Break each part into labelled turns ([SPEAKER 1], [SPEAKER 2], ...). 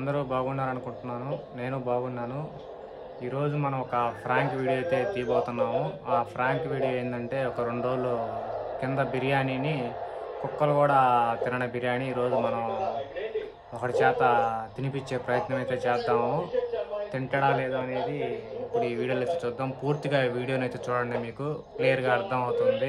[SPEAKER 1] అందరూ బాగున్నారు అనుకుంటున్నాను నేను బాగున్నాను ఈరోజు మనం ఒక ఫ్రాంక్ వీడియో అయితే తీయబోతున్నాము ఆ ఫ్రాంక్ వీడియో ఏంటంటే ఒక రెండు రోజులు కింద బిర్యానీని కుక్కలు కూడా తినని బిర్యానీ ఈరోజు మనం ఒకటి చేత తినిపించే ప్రయత్నం అయితే చేద్దాము తింటాడా లేదా అనేది ఇప్పుడు ఈ వీడియోలో అయితే చూద్దాం పూర్తిగా ఈ వీడియోని అయితే చూడండి మీకు క్లియర్గా అర్థం అవుతుంది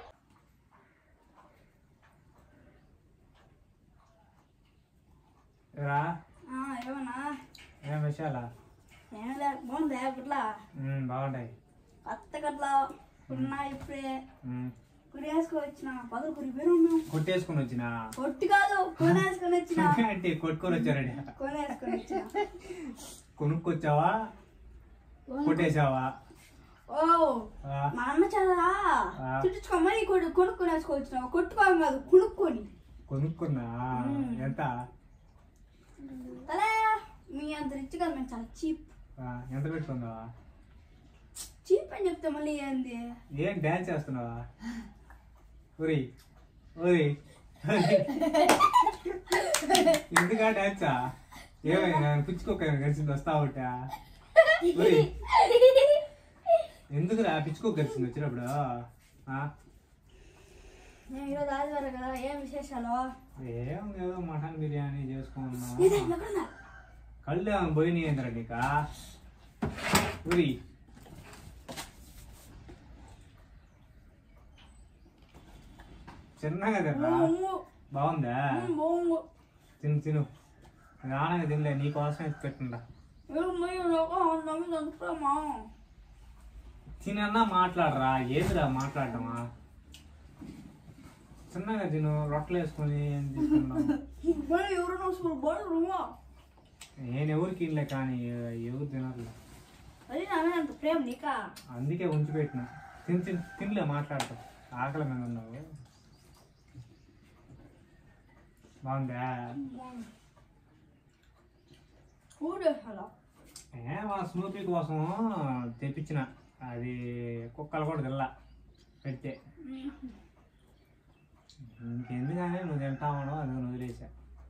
[SPEAKER 1] రా
[SPEAKER 2] ఆ, ఏమన్నా
[SPEAKER 1] ఏం విషయాలా
[SPEAKER 2] ఏం లేదు బాగుంది గుట్లా
[SPEAKER 1] బాగుంటాయి
[SPEAKER 2] కొత్త గట్లా ఉన్నా ఇప్పుడే
[SPEAKER 1] మ్మ్.
[SPEAKER 2] కురేసుకొని వచ్చిన పదలు కురిపోయి ఉన్నాం
[SPEAKER 1] కొట్టేసుకుని వచ్చిన
[SPEAKER 2] కొట్టి కాదు కొనేసుకొని వచ్చిన
[SPEAKER 1] అంటే కొట్టుకొని వచ్చారండి
[SPEAKER 2] కొనేసుకొని వచ్చిన
[SPEAKER 1] కొనుక్కొచ్చావా కొట్టేసావా
[SPEAKER 2] ఓ
[SPEAKER 1] ఆ,
[SPEAKER 2] మా అన్న చాలా
[SPEAKER 1] ఆ.
[SPEAKER 2] చుట్టుకోమని కొడు కొనుక్కొని వేసుకొచ్చినావు కొట్టుకోవాలి కాదు కొనుక్కొని
[SPEAKER 1] కొనుక్కున్నా
[SPEAKER 2] మ్మ్.
[SPEAKER 1] ఎంత
[SPEAKER 2] అలా మీ అంత రిచ్ కాదు మేము చాలా చీప్
[SPEAKER 1] ఆ, ఎంత పెట్టుకున్నావా
[SPEAKER 2] చీప్ అని చెప్తే మళ్ళీ ఏంది
[SPEAKER 1] ఏం డ్యాన్స్ చేస్తున్నావా ఒరి ఒరి ఎందుకా డ్యాన్సా ఏమైనా పిచ్చుకోక కలిసింది వస్తా ఉంటా ఒరి ఎందుకురా పిచ్చుకోక కలిసింది వచ్చినప్పుడు ఆ?
[SPEAKER 2] నేను ఈరోజు ఆదివారం కదా ఏం విశేషాలు
[SPEAKER 1] ఏం ఏదో మటన్ బిర్యానీ చేసుకున్నాం
[SPEAKER 2] ఇదే ఎక్కడున్నా
[SPEAKER 1] కళ్ళు ఏమైనా పోయినాయి ఏంద్రా నీకా ఉరి చిన్నగా తిన్నా బాగుందా
[SPEAKER 2] బాగుంది
[SPEAKER 1] తిను తిను నాన్నగా తినలే నీ కోసం ఎత్తి పెట్టిందా తినన్నా మాట్లాడరా ఏదిరా మాట్లాడటమా చిన్నగా తిను రొట్టెలు వేసుకొని ఏం తీసుకున్నావు నేను ఎవరికి ఇల్లే కానీ ఎవరు తినట్లే
[SPEAKER 2] అంత ప్రేమ నీకా
[SPEAKER 1] అందుకే ఉంచి పెట్టిన తిని తిని తినలే మాట్లాడతాం ఆకలి మీద ఉన్నావు బాగుందా
[SPEAKER 2] ఊడేసాలా
[SPEAKER 1] ఏ మా స్నూపీ కోసం తెప్పించిన అది కుక్కలు కూడా తిల్లా పెడితే ఇంకెందుకనే నువ్వు తింటామనో అది వదిలేసా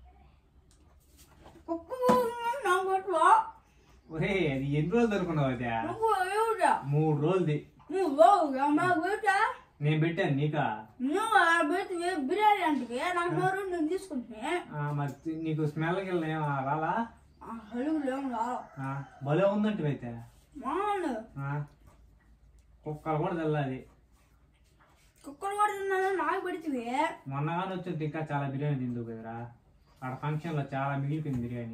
[SPEAKER 2] కుక్క నా గొట్లో
[SPEAKER 1] ఒరే అది ఎన్ని రోజులు దొరుకున్నావు అదే
[SPEAKER 2] నువ్వు ఎవడా
[SPEAKER 1] మూడు రోజులది
[SPEAKER 2] నువ్వు మా బయట
[SPEAKER 1] నేను పెట్టాను నీకా
[SPEAKER 2] నువ్వు ఆ బయట బిర్యానీ అంటే నాకు నోరు నేను తీసుకుంటే
[SPEAKER 1] ఆ, మరి తి- నీకు స్మెల్ గిల్ల ఏం రాలా
[SPEAKER 2] హలుగులు ఏం రా
[SPEAKER 1] ఆ, భలే ఉందంటే అయితే
[SPEAKER 2] మాను
[SPEAKER 1] ఆ, కుక్కలు కూడా తెల్లాది
[SPEAKER 2] కుక్కలు కూడా తిన్నాను నాకు పెడితే
[SPEAKER 1] మొన్నగానే వచ్చింది ఇంకా చాలా బిర్యానీ తిందు కదరా ఆడ ఫంక్షన్లో చాలా మిగిలిపోయింది బిర్యానీ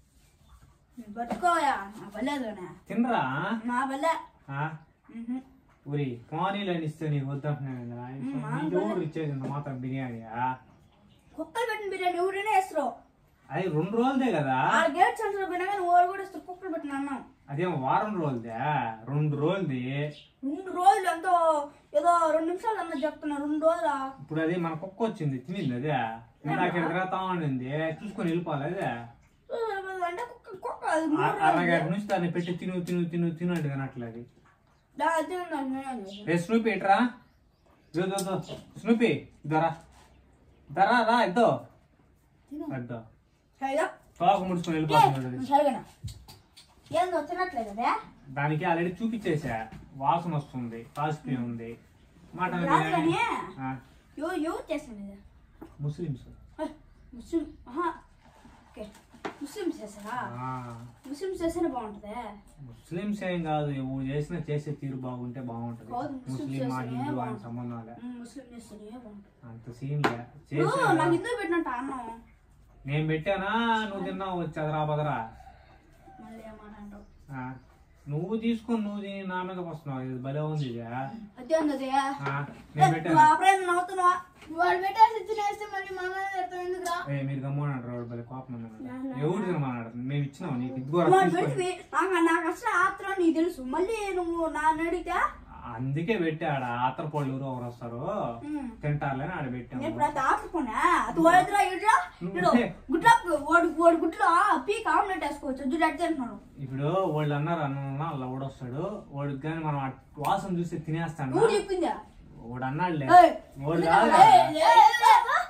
[SPEAKER 2] పట్టుకోయా నా బలేదోనే
[SPEAKER 1] తినరా
[SPEAKER 2] నా బలే
[SPEAKER 1] ఆ? ఊరి పోనీలు అని ఇస్తే నీకు వద్దంటున్నాను కదరా నీకు ఎవరు ఇచ్చేది ఇంత మాత్రం బిర్యానీయా
[SPEAKER 2] కుక్కలు పెట్టిన బిర్యానీ ఎవరైనా వేస్తారు
[SPEAKER 1] అది రెండు రోజులదే కదా
[SPEAKER 2] ఆ గేట్ సెంటర్ పోయినా కానీ ఓడి కూడా ఇస్తారు కుక్కలు పెట్టిన అన్నం
[SPEAKER 1] అదేం వారం రోజులదే రెండు రోజులది
[SPEAKER 2] రెండు రోజులు ఎంతో ఏదో రెండు నిమిషాలు అన్న చెప్తున్నా రెండు రోజులా
[SPEAKER 1] ఇప్పుడు అది మన కుక్క వచ్చింది తినింది అదే ఇందాక తిరుగుతా ఉండింది చూసుకొని వెళ్ళిపోవాలి అదే
[SPEAKER 2] అంటే కుక్క కుక్క అది మూడు
[SPEAKER 1] అ- అరగంట నుంచి దాన్ని పెట్టి తిను తిను తిను తిను అంటే తినట్లేదు అది
[SPEAKER 2] దా- అది నాకు నేను చేశాను.
[SPEAKER 1] రే స్నూపీ ఇట్రా ఇదో ఇదో, ఇదో. స్నూపీ ఇద్దరా దరా రా ఇద్దో
[SPEAKER 2] తిను.
[SPEAKER 1] ఇద్దో
[SPEAKER 2] సరేగా?
[SPEAKER 1] తోక ముడుచుకొని వెళ్ళిపోతుంది అది.
[SPEAKER 2] సరేగా ఏందో తినట్లేదు కదా
[SPEAKER 1] దానికి ఆల్రెడీ చూపించేసా వాసన వస్తుంది పాజిటివ్ ఉంది మటన్
[SPEAKER 2] రాదు
[SPEAKER 1] బిర్యానీ
[SPEAKER 2] కానీ
[SPEAKER 1] ఆ,
[SPEAKER 2] ఎవరు ఎవరు చేస్తాను ఇది
[SPEAKER 1] ముస్లిమ్స్
[SPEAKER 2] ఏ, ముస్లిం ఆహా. ఓకే ముస్లిమ్స్ చేస్తారా
[SPEAKER 1] ఆ,
[SPEAKER 2] ముస్లిమ్స్ చేస్తేనే బాగుంటుంది
[SPEAKER 1] ముస్లిమ్స్ ఏం కాదు ఎవరు చేసినా చేసే తీరు బాగుంటే బాగుంటది
[SPEAKER 2] కాదు, ముస్లిమ్స్
[SPEAKER 1] ముస్లిం మా
[SPEAKER 2] చేస్తేనే
[SPEAKER 1] హిందూ అని
[SPEAKER 2] బాగుంటది.
[SPEAKER 1] సంబంధాలే
[SPEAKER 2] ముస్లిం చేస్తేనే బాగుంటుంది
[SPEAKER 1] అంత సీన్ లే
[SPEAKER 2] ఇప్పుడు
[SPEAKER 1] చేసే
[SPEAKER 2] నాకు ఎందుకు పెట్టినట్టు అన్నం
[SPEAKER 1] నేను పెట్టానా నువ్వు తిన్నావు చదరా బదరా
[SPEAKER 2] మళ్ళీ ఏమాట అంటావు
[SPEAKER 1] ఆ, నువ్వు తీసుకొని నువ్వు తిని నా మీదకి వస్తున్నావు ఇది భలే ఉంది ఇది ఆ?
[SPEAKER 2] అదే అన్నది
[SPEAKER 1] ఆ, నేను పెట్టాను
[SPEAKER 2] అప్పుడైనా నవ్వుతున్నావా వాడు పెట్టేసి తినేస్తే మళ్ళీ మన పెడతాం ఎందుకురా
[SPEAKER 1] ఏ మీరు గమ్మన్నాడు రాడు భలే కోపం ఉంది నాకు. ఎవరు తినమన్నాడు మేము ఇచ్చినాం నీకు ఇదిగో
[SPEAKER 2] వాడు
[SPEAKER 1] తీసుకో.
[SPEAKER 2] పెడితే నాకు నాకు అసలు ఆత్రం నీకు తెలుసు మళ్ళీ నువ్వు నా అడిగితే
[SPEAKER 1] అందుకే పెట్టాడు ఆతర పళ్ళు ఎవరు ఎవరు వస్తారు
[SPEAKER 2] ఉమ్,
[SPEAKER 1] తింటారులేని ఆడ పెట్టాము
[SPEAKER 2] నేను ఇప్పుడు అది ఆత్రపోనా అది వాడిద్రా ఇడ్రా ఇడు
[SPEAKER 1] నువ్వే.
[SPEAKER 2] గుడ్ల వాడు వాడు గుడ్లో పీక్ ఆమ్లెట్ వేసుకోవచ్చు జుడ్డు అడితే అంటున్నాడు
[SPEAKER 1] ఇప్పుడు వాళ్ళు అన్నారు అన్న అలా వస్తాడు వాడికి కానీ మనం ఆ వాసన చూస్తే తినేస్తాడు
[SPEAKER 2] నువ్వు చెప్పిందా
[SPEAKER 1] వాడు అన్నాడులే
[SPEAKER 2] ఏయ్,
[SPEAKER 1] వాడు
[SPEAKER 2] ఎందుకు?
[SPEAKER 1] కాదు
[SPEAKER 2] ఏయ్, ఏయ్, ఏయ్, ఏయ్,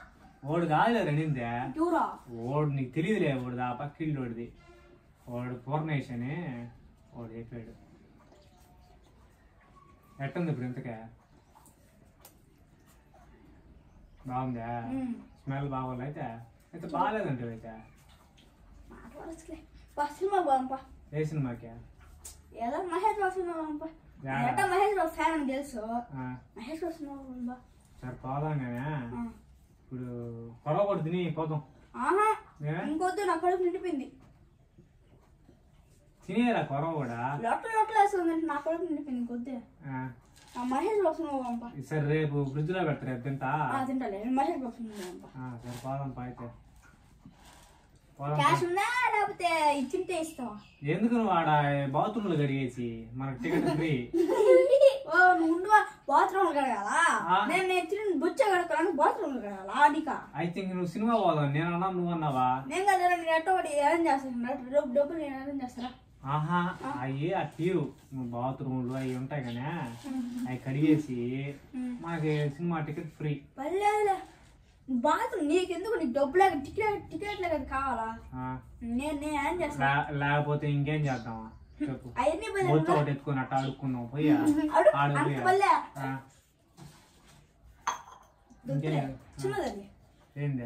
[SPEAKER 1] ఓడు కాదులే రెండిందే
[SPEAKER 2] చూరా
[SPEAKER 1] ఓడు నీకు తెలియదులే ఓడు ఆ పక్కిళ్ళు ఓడిది వాడు పూర్ణేష్ అని వాడు చెప్పాడు ఎట్టుంది ఇప్పుడు ఇంతకే బాగుందా
[SPEAKER 2] ఉమ్.
[SPEAKER 1] స్మెల్ బాగోలే అయితే అయితే బాగాలేదంటే అయితే
[SPEAKER 2] మాట్లాడచ్చులే పా సినిమా బాగుంపా
[SPEAKER 1] ఏ సినిమాకే
[SPEAKER 2] ఏదో మహేష్ బాబు సినిమా బాగుంపా
[SPEAKER 1] యా.
[SPEAKER 2] ఎట్ట మహేష్ బాబు ఫ్యాన్ అని తెలుసు
[SPEAKER 1] ఆ,
[SPEAKER 2] మహేష్ బాబు సినిమా బాగుందా
[SPEAKER 1] సరే పోదాం కానీ
[SPEAKER 2] ఆ.
[SPEAKER 1] ఇప్పుడు కొరవ కొడు తిని పోదాం
[SPEAKER 2] ఆహా
[SPEAKER 1] ఏ?
[SPEAKER 2] ఇంకొద్దు నా కడుపు నిండిపోయింది
[SPEAKER 1] తినేరా కొరవ కూడా
[SPEAKER 2] లొట్ట లొట్టలు వేస్తుంది నా కడుపు నిండిపోయింది ఇంకొద్దు
[SPEAKER 1] ఆ,
[SPEAKER 2] ఆ మహేష్ బాబు సినిమా బాగుంపా
[SPEAKER 1] సరే రేపు ఫ్రిడ్జ్ లో పెడతారు రేపు తింటా
[SPEAKER 2] ఆ, తింటాలే మహేష్ బాబు సినిమా బాగుంపా
[SPEAKER 1] ఆ, సరే పోదాం పా అయితే పోదాం పా.
[SPEAKER 2] క్యాష్ ఉందా లేకపోతే ఇచ్చింటే ఇస్తావా
[SPEAKER 1] ఎందుకు నువ్వు ఆడ బాత్రూమ్ లో కడిగేసి మనకు టికెట్ ఫ్రీ
[SPEAKER 2] ఓ నువ్వు ఉండవా బాత్రూమ్ కడగాలా
[SPEAKER 1] ఆ.
[SPEAKER 2] నేను నేను తిరిగి బుచ్చ కడగాలని బాత్రూమ్ కడగాలా అదికా
[SPEAKER 1] ఐ థింక్ నువ్వు సినిమా పోదాం నేను అన్నా నువ్వు అన్నావా
[SPEAKER 2] నేను కదా నేను ఎట్ట ఒకటి ఏం చేస్తాను డబ్బు డబ్బులు నేను ఏం చేస్తారా
[SPEAKER 1] ఆహా అవి ఆ తీరు నువ్వు బాత్రూమ్లు అవి ఉంటాయి కానీ అవి కడిగేసి మనకి సినిమా టికెట్ ఫ్రీ
[SPEAKER 2] పర్లేదులే బాత్రూమ్ నీకెందుకు నీకు డబ్బులే టికెట్ టికెట్లే కదా కావాలా
[SPEAKER 1] ఆ,
[SPEAKER 2] నేను నేను ఏం చేస్తాను
[SPEAKER 1] లే- లేకపోతే ఇంకేం చేద్దామా చెప్పు
[SPEAKER 2] అవన్నీ
[SPEAKER 1] బొచ్చు ఒకటి ఎత్తుకొని అట్ట ఆడుకున్నావు పోయా
[SPEAKER 2] అడు
[SPEAKER 1] ఆడు
[SPEAKER 2] అంత
[SPEAKER 1] పోయా.
[SPEAKER 2] పల్లె
[SPEAKER 1] ఆ. ఇంకేం
[SPEAKER 2] చిన్నదండి
[SPEAKER 1] ఏంది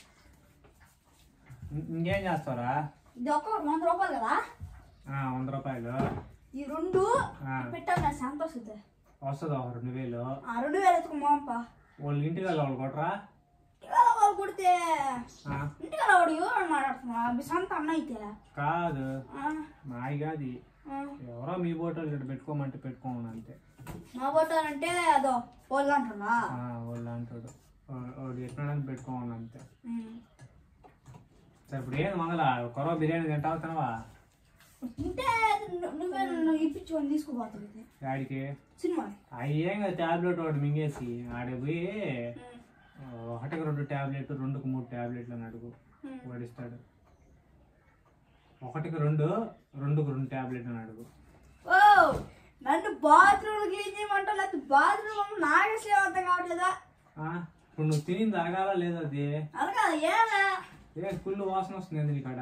[SPEAKER 1] ఇం- ఇంకేం చేస్తావురా
[SPEAKER 2] ఇది ఒక్క వంద రూపాయలు కదా
[SPEAKER 1] ఆ, వంద రూపాయలు
[SPEAKER 2] ఈ రెండు
[SPEAKER 1] ఆ,
[SPEAKER 2] పెట్టాలి నా సంతోషిద్ది
[SPEAKER 1] వస్తుంది ఒక రెండు వేలు
[SPEAKER 2] ఆ రెండు వేలు ఎత్తుకు మాంప
[SPEAKER 1] వాళ్ళ ఇంటికి వెళ్ళి వాళ్ళు కొట్టరా
[SPEAKER 2] ఇవాళ వాళ్ళు కొడితే
[SPEAKER 1] ఆ,
[SPEAKER 2] ఇంటికి వాడు ఎవరు మాట్లాడుతున్నా మీ సొంత అన్న అయితే
[SPEAKER 1] కాదు
[SPEAKER 2] ఆ,
[SPEAKER 1] మాది కాదు
[SPEAKER 2] ఆ.
[SPEAKER 1] ఎవరో మీ బోటోలు ఇక్కడ పెట్టుకోమంటే పెట్టుకోమని అంతే
[SPEAKER 2] మా పోతానంటే అదో వాళ్ళు అంటున్నా
[SPEAKER 1] ఆ, వాళ్ళు అంటాడు వా- వాడు ఎక్కడానికి పెట్టుకోమని అంతే
[SPEAKER 2] ఉమ్.
[SPEAKER 1] సరే ఇప్పుడు ఏంది మంగళ కొరవ బిర్యానీ తింటావు తినవా
[SPEAKER 2] తింటే ను- నువ్వే నన్ను ఇప్పించుకొని తీసుకుపోతుంది
[SPEAKER 1] డాడీకి
[SPEAKER 2] సినిమా
[SPEAKER 1] అవి ఏం కదా ట్యాబ్లెట్ ఒకటి మింగేసి ఆడ పోయి ఆ, ఒకటికి రెండు ట్యాబ్లెట్ రెండుకు మూడు ట్యాబ్లెట్లు అని అడుగు వాడిస్తాడు ఒకటికి రెండు రెండుకు రెండు ట్యాబ్లెట్ అని అడుగు
[SPEAKER 2] ఓ నన్ను బాత్రూమ్ క్లీన్ చేయమంటావు లేకపోతే బాత్రూమ్ నాకు అసలు అర్థం కావట్లేదా
[SPEAKER 1] ఆ, ఇప్పుడు నువ్వు తినింది అరగాల లేదా అది
[SPEAKER 2] అనగా ఏమే
[SPEAKER 1] ఏ ఫుల్ వాసన వస్తుంది ఎందుకు ఇక్కడ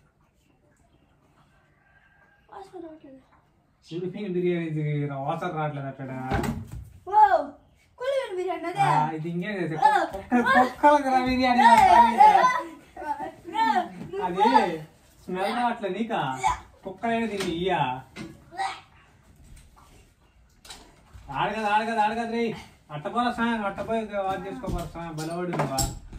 [SPEAKER 2] వాసన రావట్లేదు
[SPEAKER 1] ఉడిపిన బిర్యానీ వాసన రావట్లేదు అక్కడ
[SPEAKER 2] ఓ కులిగిన బిర్యానీ అదే
[SPEAKER 1] ఆ, ఇది ఇంకేం చేసే కుక్కలకు రా బిర్యానీ అది స్మెల్ రావట్లే నీకా కుక్కలైనా తిని ఇయ్యా ఆడగదు ఆడగదు ఆడగదు రే అట్టపోరా సాయం అట్టపోయి వాచ్ చేసుకోపోరా సాయం బలవాడు నువ్వా